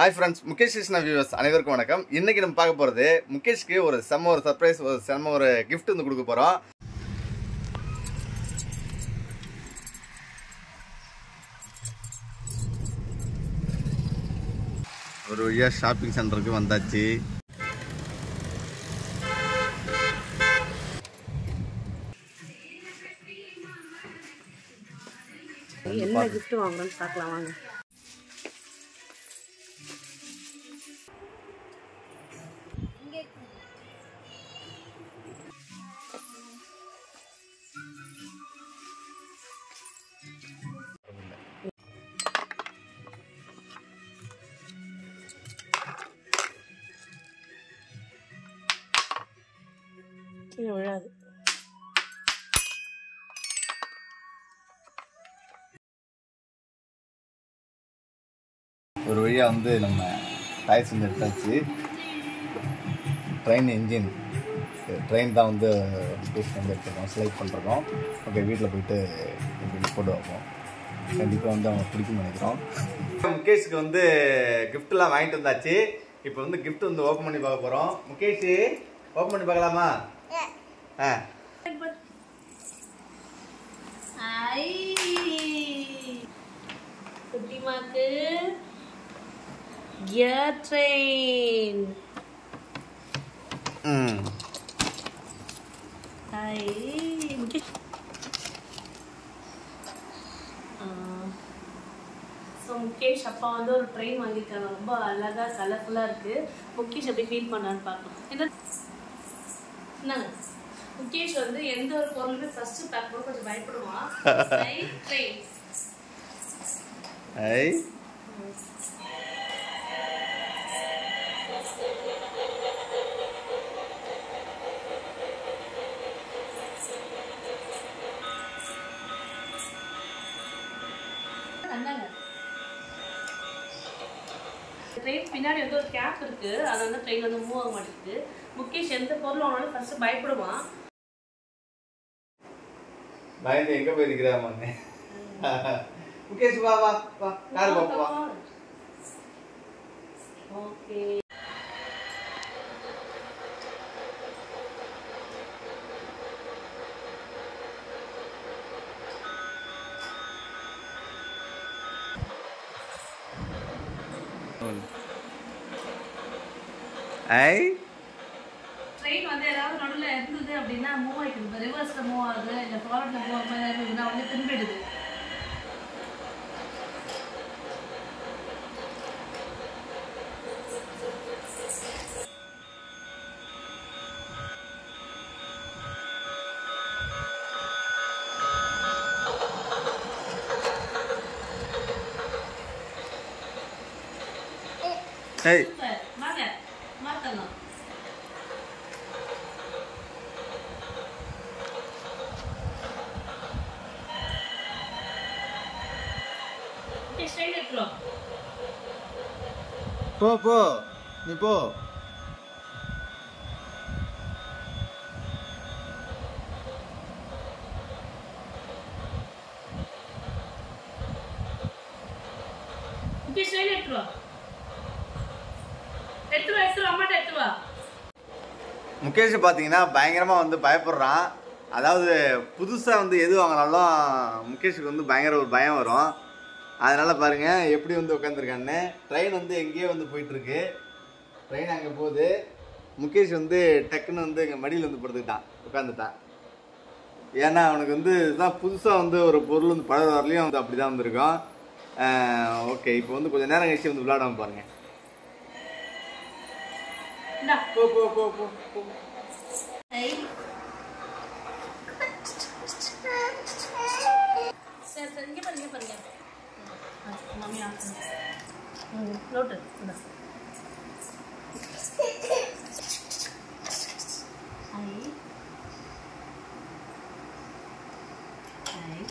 Hi friends Mukesh Krishna viewers அனைவருக்கும் வணக்கம் இன்னைக்கு நம்ம பார்க்க போகிறது முகேஷ்க்கு ஒரு செம்ம ஒரு சர்ப்ரைஸ் ஒரு செம்ம ஒரு gift வந்து கொடுக்க போகிறோம் ஒரு வழியாக ஷாப்பிங் சென்டருக்கு வந்தாச்சு என்ன gift வாங்குறோம்னு பார்க்கலாம் வாங்க கீழே விழாது ஒரு வழியாக வந்து நம்ம டாய்ஸ் வந்து எடுத்தாச்சு ட்ரெயின் இன்ஜின் ட்ரெயின் தான் வந்து முகேஷ் வந்து எடுத்துருக்கோம் செலக்ட் பண்ணுறோம் ஓகே வீட்டில் போயிட்டு இப்படி போட்டு வைப்போம் கண்டிப்பாக வந்து அவங்க பிடிக்கும் நினைக்கிறோம் முகேஷ்க்கு வந்து கிஃப்ட்லாம் வாங்கிட்டு வந்தாச்சு இப்போ வந்து கிஃப்ட் வந்து ஓப்பன் பண்ணி பார்க்க போகிறோம் முகேஷ் ஓப்பன் பண்ணி பார்க்கலாமா ஆ ஐ குட்டிமாக்கு கியர் ட்ரெயின் ம் ஐ முகேஷ் ஸோ முகேஷ் அப்பா வந்து ஒரு ட்ரெயின் வாங்கியிருக்காங்க ரொம்ப அழகாக கலர்ஃபுல்லாக இருக்குது முகேஷ் எப்படி ஃபீல் பண்ணான்னு பார்க்கலாம் என்ன என்னங்க முகேஷ் வந்து எந்த ஒரு பொருளுமே ஃபர்ஸ்ட் பேக் பண்ண கொஞ்சம் பயப்படுவான் ட்ரெயின் ஐ ட்ரெயின் பின்னாடி வந்து ஒரு கேப் இருக்கு அது வந்து ட்ரெயின் வந்து மூவ் ஆக மாட்டேங்குது முகேஷ் எந்த பொருள் வாங்கினாலும் ஃபர்ஸ்ட் பயப்படுவான் பயந்து எங்கே போயிருக்கிறாமாங்க முகேஷ் வா வா வா யார் பாப்பா வா ஓகே ஐ ட்ரெயின் வந்து ஏதாவது நடுவில் இருந்தது அப்படின்னா மூவ் ஆகிடுது இப்போ ரிவர்ஸில் மூவ் ஆகுது இல்லை ஃபார்வர்டில் மூவ் ஆகுது இருந்ததுன்னா வந்து திரும்பிடுது ஏய் சூப்பர் வாங்க மாற்றலாம் ஓகே ஸ்ட்ரைட் எடுத்துரும் போ போ நீ போ ஓகே ஸ்ட்ரைட் எடுத்துரும் எடுத்துரு எடுத்துரு அம்மாட்ட எடுத்துருவா முகேஷ் பார்த்தீங்கன்னா பயங்கரமாக வந்து பயப்படுறான் அதாவது புதுசாக வந்து எது வாங்கினாலும் முகேஷுக்கு வந்து பயங்கர ஒரு பயம் வரும் அதனால் பாருங்க எப்படி வந்து உட்காந்துருக்கான்னு ட்ரெயின் வந்து எங்கேயோ வந்து போயிட்டுருக்கு ட்ரெயின் அங்கே போகுது முகேஷ் வந்து டக்குன்னு வந்து எங்கள் மடியில் வந்து படுத்துக்கிட்டான் உட்காந்துட்டான் ஏன்னா அவனுக்கு வந்து இதுதான் புதுசாக வந்து ஒரு பொருள் வந்து பழக வரலையும் வந்து அப்படி தான் வந்திருக்கும் ஓகே இப்போ வந்து கொஞ்சம் நேரம் கழிச்சு வந்து விளையாடாம பாருங்க இந்தா போ போ போ போ போ ஐ சரி சரி இங்கே பாருங்க பாருங்க மம்மி ஆஃப் நோட்டு இந்தா ஐ ஐ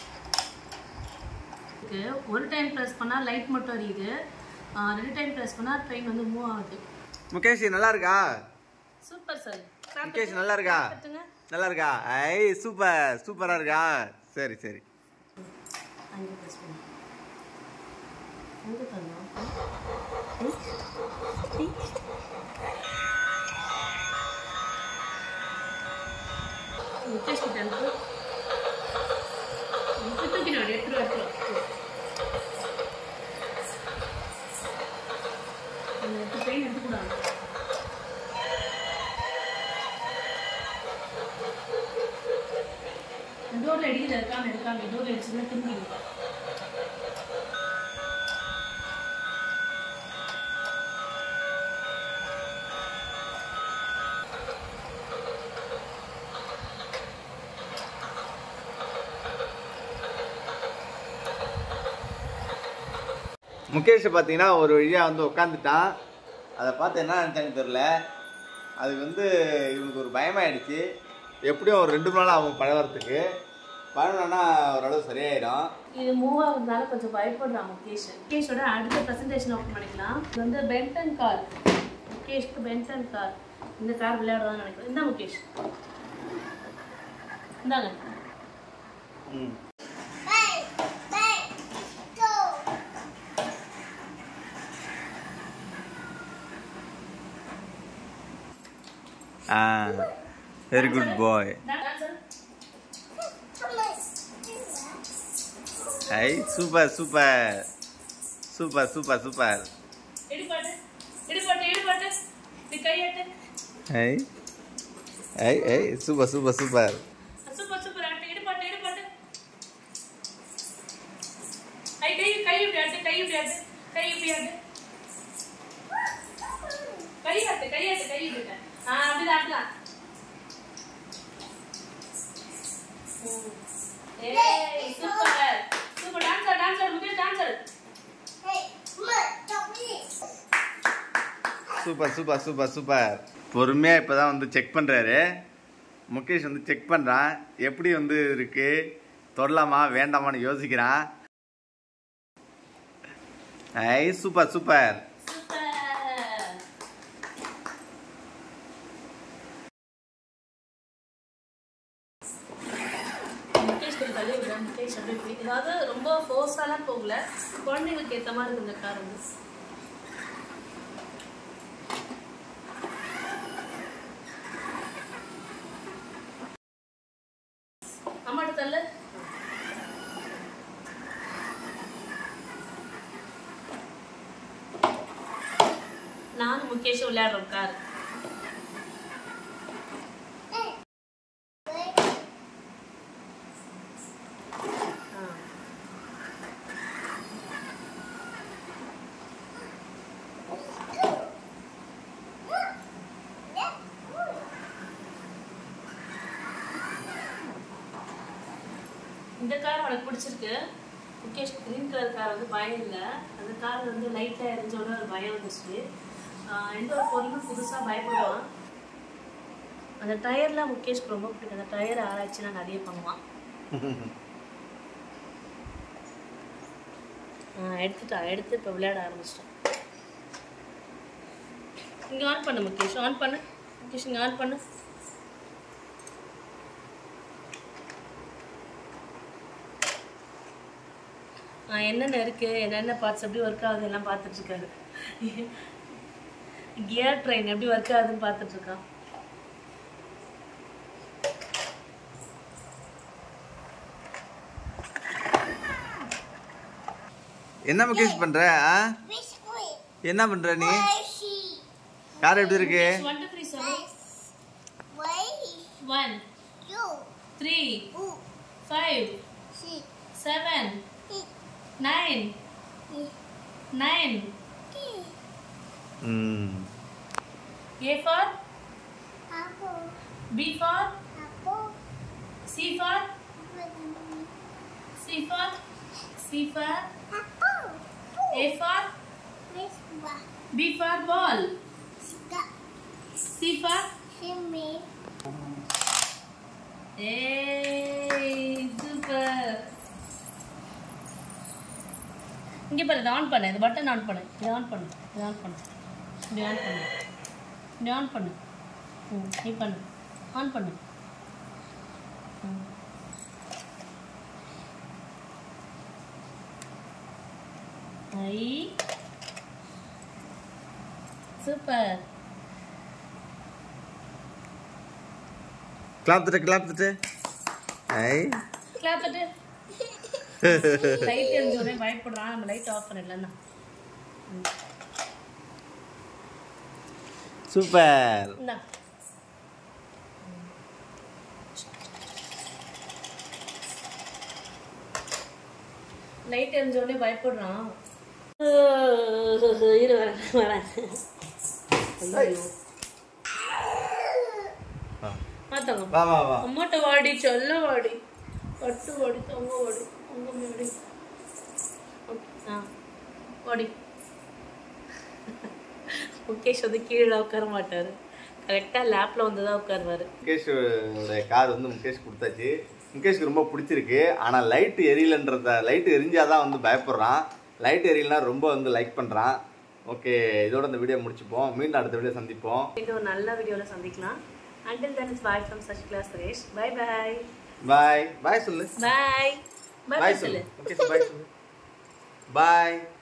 இருக்கு. ஒரு டைம் ப்ரெஸ் பண்ணால் லைட் மட்டும் எரியுது ஆ, ரெண்டு டைம் ப்ரெஸ் பண்ணால் ட்ரெயின் வந்து மூவ் ஆகுது முகேஷ் நல்லா இருக்கா சூப்பர் சார் முகேஷ் நல்லா இருக்கா நல்லா இருக்கா ஐ சூப்பர் சூப்பரா இருக்கா சரி சரி அங்கே ப்ரெஸ் பண்ணு அங்கே தந்தோம் முகேஷ் கிட்ட அனுப்பு இப்போ தூக்கினாடு எடுத்துருவா எடுத்துருவா அந்த எடுத்து பெயின் எடுத்துக்கூடாது டோரில் அடிக்குது இருக்காம இருக்காம டோரில் அடிச்சுன்னா திரும்பிடுவா முகேஷ் பார்த்தீங்கன்னா ஒரு வழியாக வந்து உட்காந்துட்டான் அதை பார்த்து என்ன நினச்சான்னு தெரில அதுக்கு வந்து இவனுக்கு ஒரு பயமாயிடுச்சு எப்படியும் ஒரு ரெண்டு மணி நேரம் ஆகும் பழகிறதுக்கு பழகினா ஓரளவு சரியாயிடும் இது மூவ் ஆகுறதுனால கொஞ்சம் பயப்படுறான் முகேஷ் முகேஷோட அடுத்த ப்ரெசன்டேஷன் ஓப்பன் பண்ணிக்கலாம் இது வந்து பென்டன் கார் முகேஷ்க்கு பென்டன் கார் இந்த கார் விளையாடுறதான்னு நினைக்கிறேன் இந்த முகேஷ் இந்தாங்க ம் ஆ வெரி குட் பாய் ஐ super super super super super இடுபாட்டு இடுபாட்டு இடுபாட்டு இது கையாட்டு ஐ ஐ ஐ super super super super super ஆட்டு இடுபாட்டு இடுபாட்டு ஐ கை கை இப்படி ஆட்டு கை இப்படி ஆட்டு கை இப்படி ஆட்டு கை ஆட்டு கை ஆட்டு கை இப்படி ஆட்டு. ஆ அப்படிதான் அப்படிதான் ம். ஏய் super super dancer dancer Mukesh dancer super super super super பொறுமையாக இப்போ தான் வந்து செக் பண்ணுறாரு முகேஷ் வந்து செக் பண்ணுறான் எப்படி வந்து இருக்கு தொடலாமா வேண்டாமான்னு யோசிக்கிறான் ஐ சூப்பர் சூப்பர் சூப்பர் முகேஷ் கிட்ட தள்ளி விடுறேன் முகேஷ் அப்படியே போய் அதாவது ரொம்ப ஃபோர்ஸாலாம் போகல குழந்தைங்களுக்கு ஏற்ற மாதிரி இருக்கு இந்த கார் வந்து அம்மாட்ட தள்ளு நானும் முகேஷும் விளையாடுறோம் கார் ஆ இந்த கார் உனக்கு பிடிச்சிருக்கு முகேஷ் கிரீன் கலர் கார் வந்து பயம் இல்லை அந்த கார் வந்து லைட்டாக எரிஞ்சோட ஒரு பயம் வந்துச்சு ஆஹ் எந்த ஒரு பொருளும் புதுசாக பயப்படுவான் அந்த டயர்லாம் முகேஷ்க்கு ரொம்ப பிடிக்கும் அந்த டயர் ஆராய்ச்சி நான் நிறைய பண்ணுவான் ஆ எடுத்துட்டா எடுத்து இப்போ விளையாட ஆரம்பிச்சிட்டான் இங்கே ஆன் பண்ணு முகேஷ் ஆன் பண்ணு முகேஷ் இங்கே ஆன் பண்ணு ஆ, என்னென்ன இருக்குது என்னென்ன பார்ட்ஸ் எப்படி ஒர்க் ஆகுது எல்லாம் பார்த்துட்ருக்காரு கியர் ட்ரெயின் எப்படி ஒர்க் ஆகுதுன்னு பார்த்துட்ருக்கான் என்ன முகேஷ் பண்ற ஆ? என்ன பண்ற நீ கார் எப்படி இருக்கு ஒன் டூ த்ரீ சொல்லு one three five seven nine nine ம் A for B for C for C for C for A for B for ball C for ஏய் சூப்பர் இங்கே பாரு இதை ஆன் பண்ணு இது பட்டன் ஆன் பண்ணு இதை ஆன் பண்ணு இதை ஆன் பண்ணு இப்படி ஆன் பண்ணு இப்படி ஆன் பண்ணு ம் நீ பண்ணு ஆன் பண்ணு ம் ஐ சூப்பர் கிளாப் தட்டு கிளாப் தட்டு ஐ கிளாப் தட்டு லைட் எரிஞ்ச உடனே பயப்படுறான் நம்ம லைட் ஆஃப் பண்ணிடலாம் தான் சூப்பர் இந்தா லைட் எரிஞ்ச உடனே பயப்படுறான் இரு வரேன் வரேன் ஐயோ. மாத்தாங்க வா வா வா அம்மாட்ட வாடி சொல்ல வாடி பட்டு வாடி தொங்க வாடி தொங்க வாடி ஆ வாடி முகேஷ் வந்து கீழே உட்கார மாட்டாரு கரெக்டாக லேப்பில் வந்து தான் உட்காருவாரு முகேஷோட கார் வந்து முகேஷ் கொடுத்தாச்சு முகேஷ்க்கு ரொம்ப பிடிச்சிருக்கு ஆனால் லைட் எரியலன்றத லைட் எரிஞ்சாதான் வந்து பயப்படுறான் லைட் எரியலனா ரொம்ப வந்து லைக் பண்ணுறான் ஓகே இதோட இந்த வீடியோ முடிச்சுப்போம் மீண்டும் அடுத்த வீடியோ சந்திப்போம் இது ஒரு நல்ல வீடியோவில் சந்திக்கலாம் until then is bye from Sasikala Suresh bye bye bye bye சொல்லு பாய் பாய் பாய் சொல்லு சொல்லு முகேஷ் பாய் சொல்லு பாய்